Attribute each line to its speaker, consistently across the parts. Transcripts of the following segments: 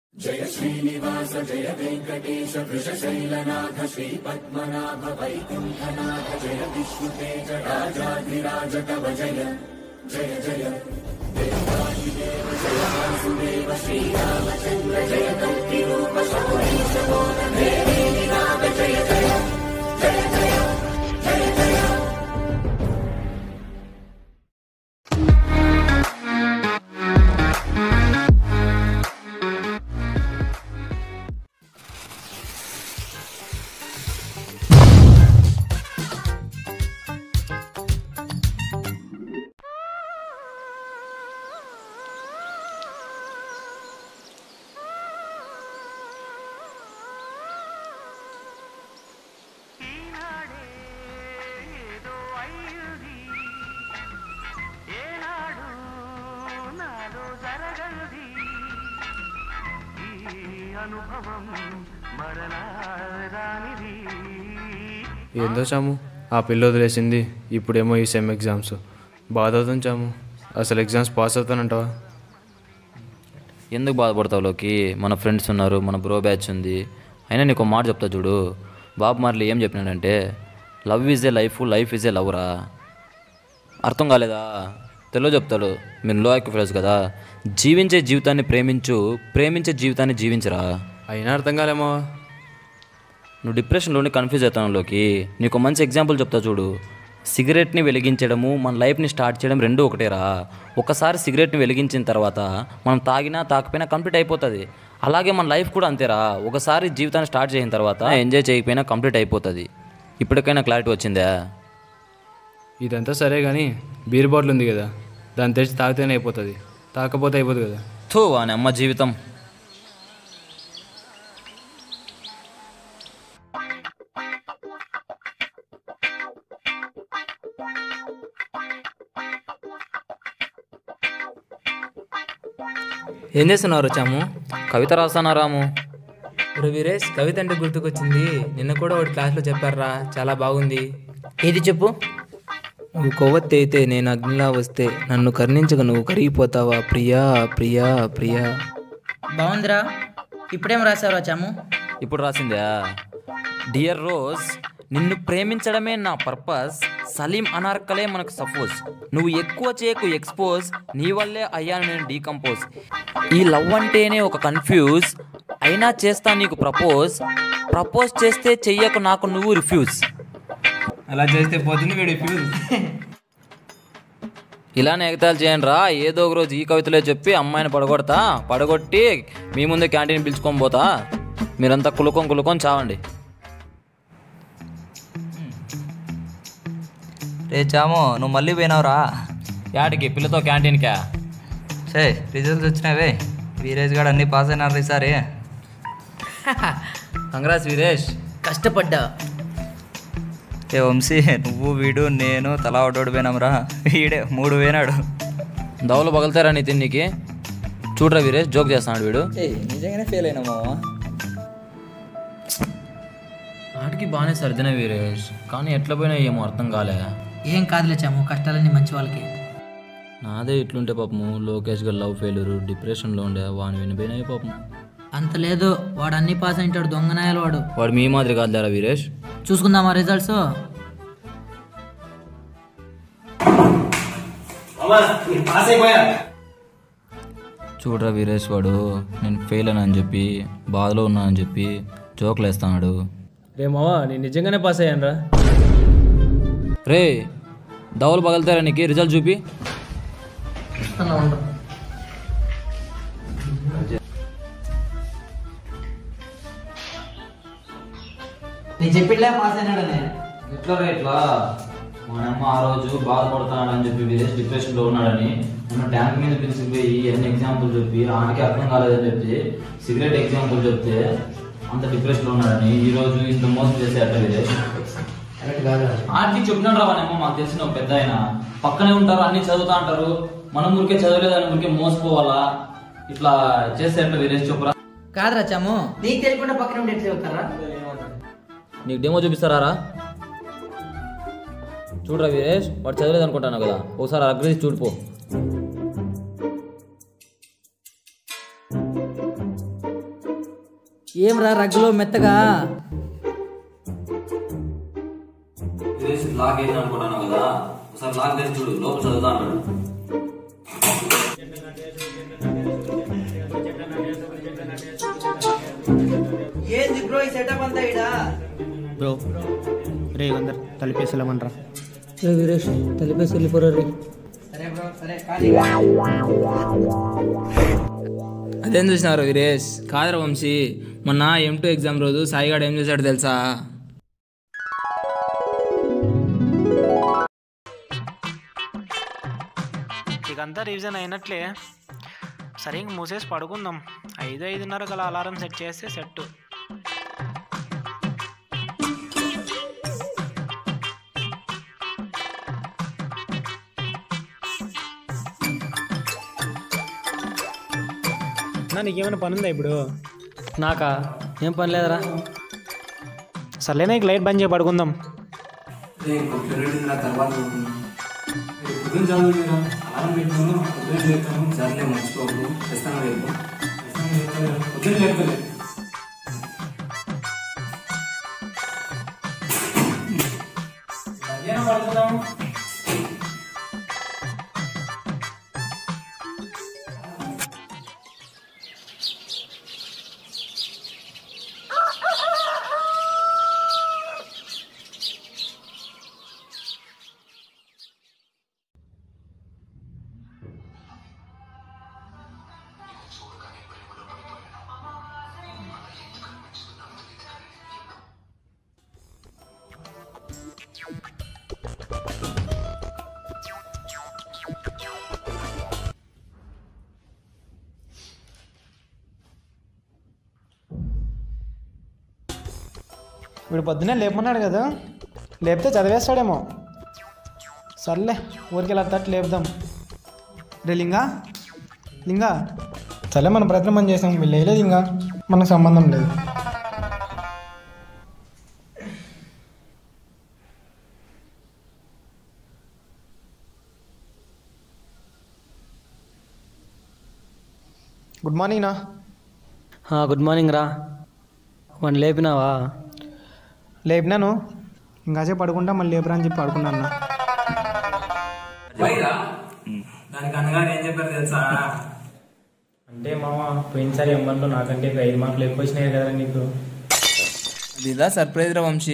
Speaker 1: జయ శ్రీనివాస జయ వెంకటేశ వృషశైలనాథ శ్రీ పద్మనాభ వైకుంఠనాథ జయ విష్ణుతేజ రాజాధిరాజ కవ జయ జయ జయ దేవాదిదేవ జయ వాసుదేవ శ్రీరామచంద్ర జయ కల్కి రూప శౌరీశ మోహ దేవేని నాగ జయ జయ జయ జయ జయ జయ
Speaker 2: ఈనాడే ఏదో అయ్యుది ఏనాడు నాలో జరగది ఈ అనుభవం మరలా రానిది
Speaker 3: ఏందో చాము ఆ పిల్ల వదిలేసింది ఇప్పుడేమో ఈ సెమ్ ఎగ్జామ్స్ బాధ అవుతుంది చాము అసలు ఎగ్జామ్స్ పాస్ అవుతానంటావా
Speaker 4: ఎందుకు బాధపడతావు లోకి మన ఫ్రెండ్స్ ఉన్నారు మన బ్రో బ్యాచ్ ఉంది అయినా నీకు ఒక మాట చెప్తా చూడు బాబు మార్లీ ఏం చెప్పినాడంటే love is a life life is a లవ్రా అర్థం కాలేదా తెలుగు చెప్తాడు మీరు లో ఐక్యూ ఫ్రెండ్స్ కదా జీవించే జీవితాన్ని ప్రేమించు ప్రేమించే జీవితాన్ని జీవించరా
Speaker 3: అయినా అర్థం కాలేమో
Speaker 4: నువ్వు డిప్రెషన్లోని కన్ఫ్యూజ్ అవుతాను లోకి నీకు ఒక మంచి ఎగ్జాంపుల్ చెప్తా చూడు సిగరెట్ని వెలిగించడము మన లైఫ్ని స్టార్ట్ చేయడం రెండూ ఒకటేరా ఒకసారి సిగరెట్ని వెలిగించిన తర్వాత మనం తాగినా తాకపోయినా కంప్లీట్ అయిపోతుంది అలాగే మన లైఫ్ కూడా అంతేరా ఒకసారి జీవితాన్ని స్టార్ట్ చేసిన తర్వాత ఎంజాయ్ చేయకపోయినా కంప్లీట్ అయిపోతుంది ఇప్పటికైనా క్లారిటీ వచ్చిందా
Speaker 3: ఇదంతా సరే కానీ బీర్ బాటిల్ ఉంది కదా దాన్ని తెచ్చి తాగితేనే అయిపోతుంది తాకపోతే అయిపోతుంది కదా
Speaker 4: థూ అని అమ్మ జీవితం
Speaker 5: ఏం చేస్తున్నారు చాము
Speaker 4: కవిత రాస్తానా రాము
Speaker 5: ఇప్పుడు వీరేష్ కవిత అంటే గుర్తుకొచ్చింది నిన్న కూడా ఒకటి క్లాస్లో చెప్పారా చాలా బాగుంది
Speaker 6: ఏది చెప్పు
Speaker 5: నువ్వు కొవ్వొత్తి అయితే నేను అగ్నిలా వస్తే నన్ను కరుణించక నువ్వు కరిగిపోతావా ప్రియా ప్రియా ప్రియా
Speaker 6: బాగుందిరా ఇప్పుడేం రాసావురా చాము
Speaker 4: ఇప్పుడు రాసిందా డియర్ రోజ్ నిన్ను ప్రేమించడమే నా పర్పస్ సలీం అనార్కలే మనకు సపోజ్ నువ్వు ఎక్కువ చేయకు ఎక్స్పోజ్ నీ వల్లే అయ్యాను నేను డీకంపోజ్ ఈ లవ్ అంటేనే ఒక కన్ఫ్యూజ్ అయినా చేస్తా నీకు ప్రపోజ్ ప్రపోజ్ చేస్తే చెయ్యకు నాకు నువ్వు రిఫ్యూజ్
Speaker 5: అలా చేస్తే పోతుంది వీడి ఫ్యూజ్
Speaker 4: ఇలానే ఎగతాలు చేయండి రా ఏదో ఒక రోజు ఈ కవితలే చెప్పి అమ్మాయిని పడగొడతా పడగొట్టి మీ ముందే క్యాంటీన్ పిలుచుకొని పోతా మీరంతా కులుకొని కులుకొని చావండి
Speaker 7: రే చాము నువ్వు మళ్ళీ పోయినావురా
Speaker 4: యాడికి పిల్లతో క్యాంటీన్కా
Speaker 7: సే రిజల్ట్స్ వచ్చినావే వీరేజ్ గారు అన్ని పాస్ అయినారు ఈసారి
Speaker 4: కంగ్రాస్ వీరేష్
Speaker 6: కష్టపడ్డా
Speaker 7: ఏ వంశీ నువ్వు వీడు నేను తలా ఒకటోడు పోయినాంరా వీడే మూడు పోయినాడు
Speaker 4: దవలు పగలుతారా నితిన్ నీకి చూడరా వీరేష్ జోక్ చేస్తున్నాడు వీడు
Speaker 7: ఏ నిజంగానే ఫెయిల్ అయినామా
Speaker 4: ఆటికి బాగానే సర్దిన వీరేష్ కానీ ఎట్లా పోయినా ఏమో అర్థం కాలే
Speaker 6: ఏం కాదులే చాము కష్టాలన్నీ మంచి వాళ్ళకి
Speaker 4: నాదే ఇట్లుంటే పాపము లోకేష్ గారు లవ్ ఫెయిల్యూర్ డిప్రెషన్లో ఉండే వాని వినిపోయినాయి పాపం
Speaker 6: అంత లేదు వాడు అన్ని పాస్ అయింటాడు దొంగనాయాలు వాడు
Speaker 4: వాడు మీ మాదిరి కాదులేరా వీరేష్
Speaker 6: చూసుకుందామా రిజల్ట్స్
Speaker 4: చూడరా వీరేష్ వాడు నేను ఫెయిల్ అని చెప్పి బాధలో ఉన్నానని చెప్పి జోకులు వేస్తున్నాడు
Speaker 3: రే మావా నేను నిజంగానే పాస్ అయ్యాను రా
Speaker 4: రే దవలు పగలుతారా నీకు రిజల్ట్ చూపి
Speaker 6: నేను చెప్పిలే పాస్ అయినాడని
Speaker 4: ఎట్లా రే ఇట్లా మా అమ్మ ఆ రోజు బాధపడుతున్నాడని చెప్పి వీరేష్ డిప్రెషన్ లో ఉన్నాడని మన ట్యాంక్ మీద పిలిచిపోయి అన్ని ఎగ్జాంపుల్ చెప్పి ఆడికి అర్థం కాలేదని చెప్పి సిగరెట్ ఎగ్జాంపుల్ చెప్తే అంత డిప్రెషన్ లో ఉన్నాడని ఈ రోజు ఇంత మోసం చేసే అట్లా వీరేష్ ఆడికి చెప్పినాడు రా వాళ్ళ అమ్మ మాకు తెలిసిన ఒక పెద్ద ఆయన పక్కనే ఉంటారు అన్ని చదువుతా అంటారు మనం ఊరికే చదవలేదని ఊరికే మోసపోవాలా ఇట్లా చేస్తే ఎట్లా వీరేష్ చెప్పురా
Speaker 6: కాదురా చాము నీకు తెలియకుండా పక్కన ఉండి ఎట్లా చెబుతారా
Speaker 4: నీకు డెమో చూపిస్తారా రా? చూడరా వీరేష్ వాడు చదవలేదు అనుకుంటాను కదా ఒకసారి అగ్రేసి చూడిపో
Speaker 6: ఏం రా రగ్గులో మెత్తగా
Speaker 4: వీరేష్ లాక్ అయింది అనుకున్నాను కదా ఒకసారి లాక్ చేసి చూడు లోపల చదువుతా అన్నాడు
Speaker 8: ఏంది బ్రో ఈ సెటప్ అంతా ఇడా
Speaker 9: బ్రో రే అందరు తలిపేసలేమనరా
Speaker 6: రే వీరేష్ తలిపేసి వెళ్ళిపోరా రే
Speaker 8: సరే బ్రో సరే ఖాళీ
Speaker 5: అదేం చూసినారు వీరేష్ కాదర వంశీ మొన్న ఎం టూ ఎగ్జామ్ రోజు సాయిగాడు ఏం చేశాడు తెలుసా
Speaker 9: ఇకంతా రివిజన్ అయినట్లే సరే ఇంక మూసేసి పడుకుందాం ఐదు ఐదున్నర గల అలారం సెట్ చేస్తే సెట్ నా నీకేమైనా పని ఉందా ఇప్పుడు
Speaker 3: నాకా ఏం పని లేదురా
Speaker 9: సర్లే నీకు లైట్ బంద్ చేసి పడుకుందాం
Speaker 4: సర్లే మర్చిపోకు ఖచ్చితంగా రేపు
Speaker 9: వీడు పొద్దున్నే లేపమన్నాడు కదా లేపితే చదివేస్తాడేమో సర్లే ఊరికి వెళ్ళా తట్టు లేపుదాం రే లింగా లింగా సర్లే మన ప్రయత్నం మనం చేసాం వీళ్ళు వేయలేదు ఇంకా మనకు సంబంధం లేదు గుడ్ మార్నింగ్ నా
Speaker 3: గుడ్ మార్నింగ్ రా వాడిని లేపినావా
Speaker 9: లేపినాను ఇంకాసేపు పడుకుంటా మళ్ళీ లేపరా అని చెప్పి పడుకున్నాను అన్న
Speaker 4: దానికి అన్నగారు ఏం చెప్పారు తెలుసా
Speaker 9: అంటే మామ పోయినసారి ఎంబన్లో నాకంటే ఒక ఐదు మార్కులు ఎక్కువ వచ్చినాయి కదా నీకు
Speaker 5: ఇదా సర్ప్రైజ్ రా వంశీ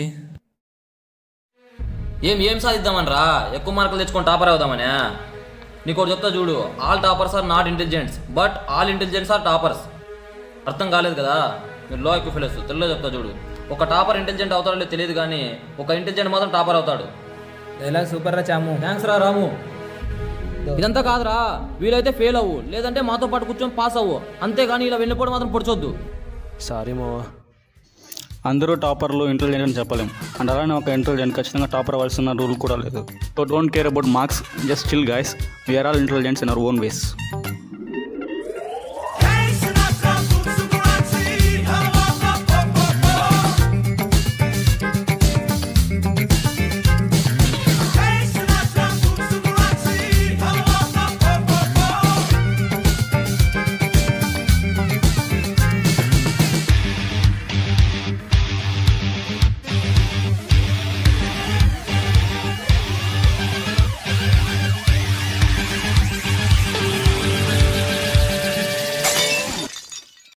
Speaker 7: ఏం ఏం సాధిద్దామనరా ఎక్కువ మార్కులు తెచ్చుకొని టాపర్ అవుదామనే నీకు ఒకటి చెప్తా చూడు all toppers are not intelligents but all intelligents are toppers అర్థం కాలేదు కదా మీరు లో ఎక్కువ ఫిలస్ తెలుగులో చెప్తా చూడు ఒక టాపర్ ఇంటెలిజెంట్ అవుతాడో లేదో తెలియదు కానీ ఒక ఇంటెలిజెంట్ మాత్రం టాపర్ అవుతాడు
Speaker 5: డైలాగ్ సూపర్ రా చాము
Speaker 7: థ్యాంక్స్ రా రాము ఇదంతా కాదురా వీలైతే ఫెయిల్ అవ్వు లేదంటే మాతో పాటు కూర్చొని పాస్ అవ్వు అంతేగాని ఇలా వెళ్ళిపోవడం మాత్రం పొడిచొద్దు
Speaker 3: సారీ మావా
Speaker 10: అందరూ టాపర్లు ఇంటెలిజెంట్ అని చెప్పలేం అండ్ అలానే ఒక ఇంటెలిజెంట్ ఖచ్చితంగా టాపర్ అవ్వాల్సిన రూల్ కూడా లేదు so don't care about marks just chill guys we are all intelligents in our own ways